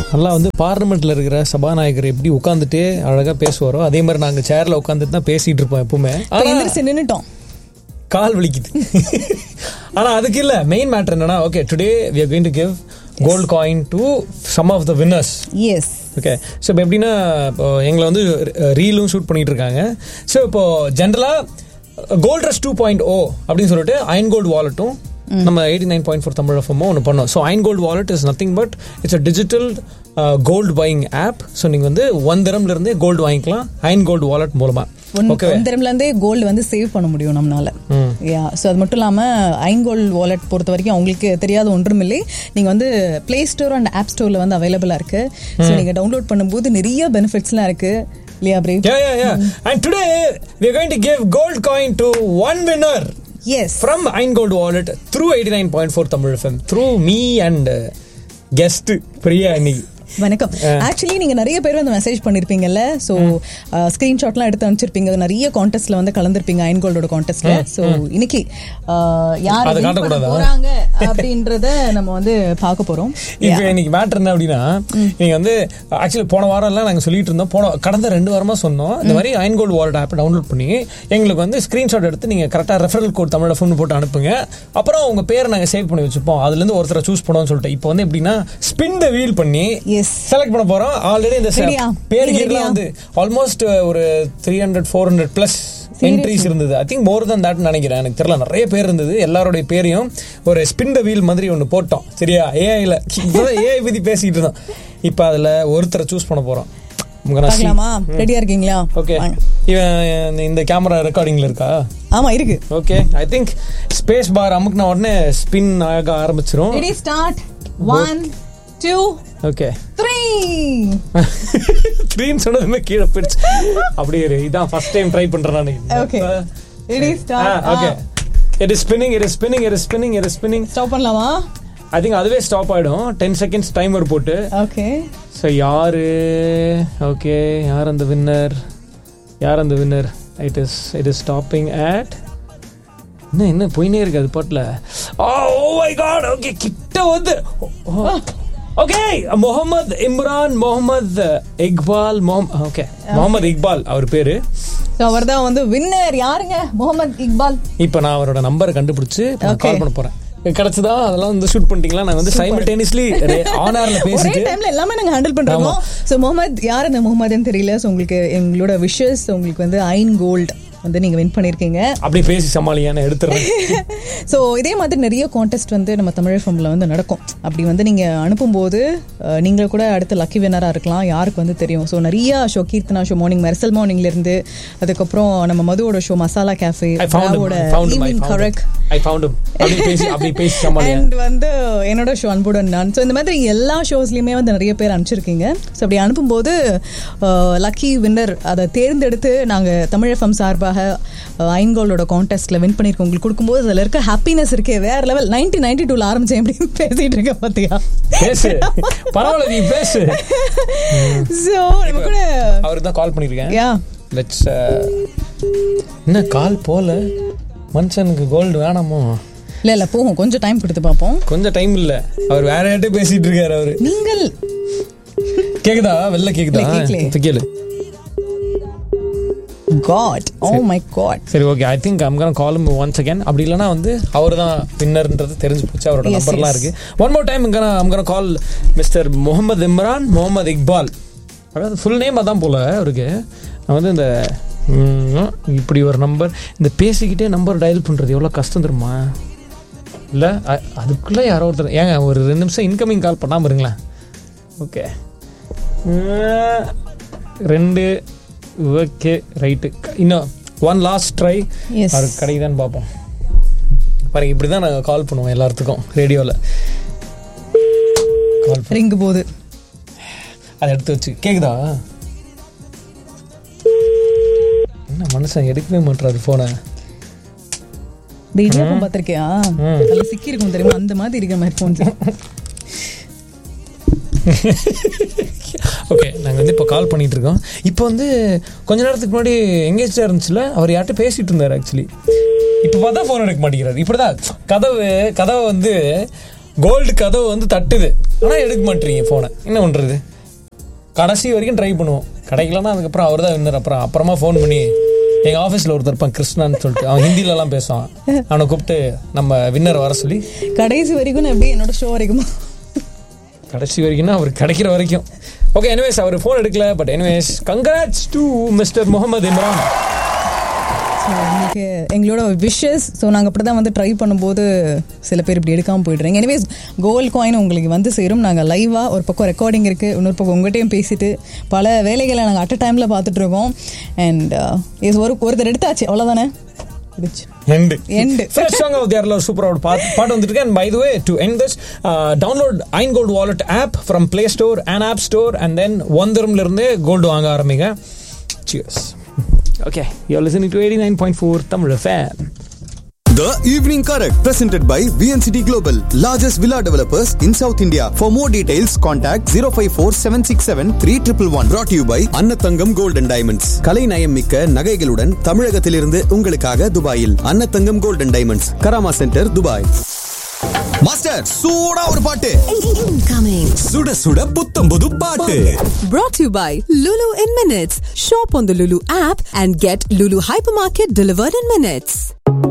நல்லா வந்து பார்லிமெண்ட்ல இருக்கிற சபாநாயகர் எப்படி உட்காந்துட்டு அழகா பேசுவாரோ அதே மாதிரி நாங்க சேர்ல உட்காந்துட்டு தான் பேசிட்டு இருப்போம் எப்பவுமே இப்ப ஆனா எந்திரிச்சு நின்னுட்டோம் கால் வலிக்குது ஆனா அதுக்கு இல்ல மெயின் மேட்டர் என்னன்னா okay today we are going to give gold coin to some of the winners yes okay so இப்போ எப்படின்னா இப்போ எங்களை வந்து ரீலும் ஷூட் பண்ணிட்டு இருக்காங்க ஸோ இப்போ ஜென்ரலாக gold rush two point O அப்படின்னு சொல்லிட்டு அயன் கோல்டு வாலெட்டும் நம்ம eighty nine point four Tamil எஃப்எம்மோ ஒன்று பண்ணோம் so Ein Gold wallet is nothing but it's a digital gold buying app so நீங்கள் வந்து ஒன் தரம்ல இருந்தே கோல்டு வாங்கிக்கலாம் அயன் கோல்டு வாலெட் மூலமாக ஓகே ஒன்றரை இருந்தே கோல்டு வந்து சேவ் பண்ண முடியும் நம்மளால யா ஸோ அது மட்டும் இல்லாம ஐங்கோல் வாலெட் பொறுத்த வரைக்கும் அவங்களுக்கு தெரியாத ஒன்றும் இல்லை நீங்க வந்து பிளே ஸ்டோர் அண்ட் ஆப் ஸ்டோர்ல வந்து அவைலபிளா இருக்கு ஸோ நீங்க டவுன்லோட் பண்ணும்போது நிறைய பெனிஃபிட்ஸ்லாம் இருக்கு இல்லையா brave Yeah, yeah, yeah. And today we are going to give gold coin to one winner yes from Ein Gold Wallet through 89.4 Tamil FM through me and uh, guest Priya இன்னைக்கு வணக்கம் actually நீங்க நிறைய பேர் வந்து மெசேஜ் பண்ணிருப்பீங்கல்ல ஸோ ஸ்கிரீன்ஷாட்லாம் எடுத்து அனுப்பிச்சிருப்பீங்க நிறைய கான்டெஸ்ட்ல வந்து கலந்துருப்பீங்க அயன் கோல்டோட கான்டெஸ்ட்ல ஸோ இன்னைக்கு uh, யார் அதை win பண்ண காட்டக்கூடாதா? போறாங்க அப்படின்றத நம்ம வந்து பார்க்க போறோம் இப்போ இன்னைக்கு மேட்டர் என்ன அப்படின்னா நீங்க வந்து ஆக்சுவலி போன வாரம் எல்லாம் நாங்க சொல்லிட்டு இருந்தோம் போன கடந்த ரெண்டு வாரமா சொன்னோம் இந்த மாதிரி Ein Gold wallet app download பண்ணி எங்களுக்கு வந்து ஸ்கிரீன்ஷாட் எடுத்து நீங்க கரெக்டா ரெஃபரல் கோட் தமிழ் ஃபோன் போட்டு அனுப்புங்க அப்புறம் உங்க பேரை நாங்க சேவ் பண்ணி வச்சுப்போம் அதுல இருந்து ஒருத்தரை சூஸ் பண்ணோம்னு சொல்லிட்டு இப்போ வந்து எப்படின்னா ஸ்பின் த வீல் பண்ணி எஸ் செலக்ட் பண்ண போறோம் ஆல்ரெடி இந்த Ready-யா? பேர் நீங்க கீழலாம் ready-யா? வந்து ஆல்மோஸ்ட் ஒரு three hundred four hundred plus entries இருந்தது I think more than that நினைக்கிறேன் எனக்கு தெரியல நிறைய பேர் இருந்தது எல்லாருடைய பேரையும் ஒரு ஸ்பின் த வீல் மாதிரி ஒன்று போட்டோம் சரியா ஏஐல ஏஐ பத்தி பேசிட்டு இருந்தோம் இப்போ அதுல ஒருத்தரை சூஸ் பண்ண போறோம் பார்க்கலாமா ரெடியா இருக்கீங்களா ஓகே வாங்க. இவன் இந்த கேமரா ரெக்கார்டிங்ல இருக்கா ஆமா இருக்கு okay I think space bar அமுக்குன உடனே ஸ்பின் ஆக ஆரம்பிச்சிரும் ready start one two okay three screen சொன்னதுமே கீழே போயிடுச்சு அப்படியே இரு. இதான் ஃபர்ஸ்ட் டைம் ட்ரை பண்றேன் நான் okay ready start okay it is spinning it is spinning it is spinning it is spinning stop பண்ணலாமா ஐ திங்க் அதுவே ஸ்டாப் ஆயிடும் டென் செகண்ட்ஸ் டைமர் போட்டு ஓகே ஸோ யாரு ஓகே யார் அந்த வின்னர் யார் அந்த winner it is it is stopping at என்ன என்ன போயினே இருக்கு அது பாட்டில் ஓ மை காட் ஓகே கிட்ட வந்து ஓகே முகமது இம்ரான் முகமது இக்பால் ஓகே முகமது இக்பால் அவர் பேரு ஸோ அவர் தான் வந்து வின்னர் யாருங்க முகமது இக்பால் இப்போ நான் அவரோட நம்பரை கண்டுபிடிச்சு Okay. கால் பண்ண போறேன் கிடைச்சதா அதெல்லாம் வந்து ஷூட் பண்ணிட்டீங்களா நாங்க வந்து சைமல்டேனியஸ்லி ஆனார்ல ஒரே பேசிட்டு டைம்ல எல்லாமே நாங்க ஹேண்டில் பண்றோம் ஸோ முகமது யார் அந்த முகமதுன்னு தெரியல ஸோ உங்களுக்கு எங்களோட விஷஸ் உங்களுக்கு வந்து ஐன் கோல்ட் வந்து நீங்க வின் பண்ணிருக்கீங்க அப்படியே பேசி சமாளியான எடுத்துறேன் ஸோ இதே மாதிரி நிறைய கான்டெஸ்ட் வந்து நம்ம தமிழ் ஃபார்மில் வந்து நடக்கும் அப்படி வந்து நீங்கள் அனுப்பும்போது அஹ், நீங்களும் கூட அடுத்த லக்கி வினராக இருக்கலாம் யாருக்கு வந்து தெரியும் ஸோ நிறைய show Keerthana show morning Mersal மார்னிங்லேருந்து அதுக்கப்புறம் நம்ம மதுவோட show masala café I found ராவோட I found I evening correct found I found அப்படியே பேசி அப்படியே பேசி சமாளியா அண்ட் வந்து என்னோட ஷோ அன்புடன் நான் ஸோ இந்த மாதிரி எல்லா ஷோஸ்லையுமே வந்து நிறைய பேர் அனுப்பிச்சிருக்கீங்க ஸோ அப்படி அனுப்பும்போது லக்கி வின்னர் அதை தேர்ந்தெடுத்து நாங்கள் தமிழ் எஃப்எம் சார்பாக ஐன்கோலோட கான்டெஸ்ட்ல வின் பண்ணியிருக்கோம் உங்களுக்கு கொடுக்கும்போது அதில் இருக்க ஹாப்பினஸ் இருக்கே வேற லெவல் நைன்டீன் நைன்டி டூல ஆரம்பிச்சேன் எப்படி பேசிட்டு இருக்கேன் பார்த்தியா பேசு பரவாயில்ல நீ பேசு ஸோ நம்ம கூட அவருக்கு தான் கால் பண்ணிருக்கேன் யா லெட்ஸ் என்ன கால் போல மனுஷனுக்கு கோல்டு வேணாமோ இல்லை இல்லை போகும் கொஞ்சம் டைம் கொடுத்து பார்ப்போம் கொஞ்சம் டைம் இல்ல அவர் வேற யார்கிட்ட பேசிட்டு இருக்காரு அவரு நீங்கள் கேக்குதா வெளில கேக்குதா இல்ல, கேக்கல. இப்ப கேளு காட் ஓ மை காட் சரி okay I think am gonna call once again அப்படி இல்லைனா வந்து அவர் தான் வின்னர்ன்றது தெரிஞ்சு போச்சு அவரோட Yes, நம்பர்லாம் yes. இருக்கு one more time am gonna call mister Mohammed Imran Mohammed Iqbal அதாவது ஃபுல் நேம் அதான் போல அவருக்கு நான் வந்து இந்த ம், இப்படி ஒரு நம்பர் இந்த பேசிக்கிட்டே நம்பர் டயல் பண்ணுறது எவ்வளோ கஷ்டம் தெரியுமா இல்லை அதுக்குள்ளே யாரோ ஒருத்தர் ஏங்க ஒரு ரெண்டு நிமிஷம் இன்கமிங் கால் பண்ணாமல் இருங்களேன் ஓகே ரெண்டு ஓகே ரைட்டு இன்னும் ஒன் லாஸ்ட் ட்ரை Yes. அவருக்கு கிடைக்குதான்னு பார்ப்போம் பாருங்க இப்படி தான் நாங்கள் கால் பண்ணுவோம் எல்லாத்துக்கும் ரேடியோவில் கால் ரிங்கு போகுது அதை எடுத்து வச்சு கேக்குதா என்ன மனுஷன் எடுக்கவே மாட்டாரு போனை இந்த இடியாப்பம் பார்த்திருக்கியா அதுல சிக்கி இருக்கும் தெரியுமா அந்த மாதிரி இருக்கிற மாதிரி ஃபோன்ஸ் ஓகே நாங்கள் வந்து இப்போ கால் பண்ணிட்டு இருக்கோம் இப்போ வந்து கொஞ்ச நேரத்துக்கு முன்னாடி எங்கேஜாக இருந்துச்சுல அவர் யார்கிட்ட பேசிட்டு இருந்தார் ஆக்சுவலி இப்போ பார்த்தா ஃபோன் எடுக்க மாட்டேங்கிறார் இப்படிதான் கதவு கதவை வந்து கோல்டு கதவு வந்து தட்டுது ஆனா எடுக்க மாட்டீங்க போனை என்ன பண்றது கடைசி வரைக்கும் ட்ரை பண்ணுவோம் கிடைக்கலன்னா அதுக்கப்புறம் அவர் தான் வின்னர் அப்புறம் அப்புறமா ஃபோன் பண்ணி எங்க ஆஃபீஸ்ல ஒருத்தர் இருப்பான் கிருஷ்ணான்னு சொல்லிட்டு அவன் ஹிந்தில எல்லாம் பேசுவான் அவனை கூப்பிட்டு நம்ம வின்னர் வர சொல்லி கடைசி வரைக்கும் நான் எப்படி என்னோட ஷோ வரைக்குமா கடைசி வரைக்கும்னா அவர் கிடைக்கிற வரைக்கும் ஓகே எனிவேஸ் அவர் ஃபோன் எடுக்கல but anyways congrats to mister Mohammed Imran So, உங்களுக்கு எங்களோட விஷஸ் ஸோ நாங்கள் அப்படி தான் வந்து ட்ரை பண்ணும்போது சில பேர் இப்படி எடுக்காமல் போயிடுறீங்க எனிவேஸ் கோல்ட் காயின் உங்களுக்கு வந்து சேரும் நாங்கள் லைவாக ஒரு பக்கம் ரெக்கார்டிங் இருக்குது இன்னொரு பக்கம் உங்கள்கிட்டையும் பேசிட்டு பல வேலைகளை நாங்கள் அட் அ டைமில் பார்த்துட்டு இருக்கோம் அண்ட் இஸ் ஒரு ஒருத்தர் எடுத்தாச்சு அவ்வளோதானே முடிச்சு End. End. Fresh song of their love, super out பாட்டு பாட்டு வந்துட்டு இருக்கு. And by the way, to end this, uh, download Iron Gold Wallet app from Play Store and App Store and then one dirhamல இருந்தே gold வாங்க ஆரம்பிங்க Cheers. Okay, you're listening to 89.4 Tamil FM. The Evening Correct, presented by VNCT Global, largest villa developers in South India. For more details, contact 054 767 3111. Brought to you by அன்னத்தங்கம் Gold and Diamonds. கலை நயம் மிக்க நகைகளுடன் தமிழகத்திலிருந்து உங்களுக்காக துபாயில் Annathangam Gold and Diamonds, Karama centre Dubai master சூடா ஒரு பாட்டு Incoming. சுட சுட புத்தம் புது பாட்டு Brought to you by Lulu in Minutes. Shop on the Lulu app and get Lulu Hypermarket delivered in minutes.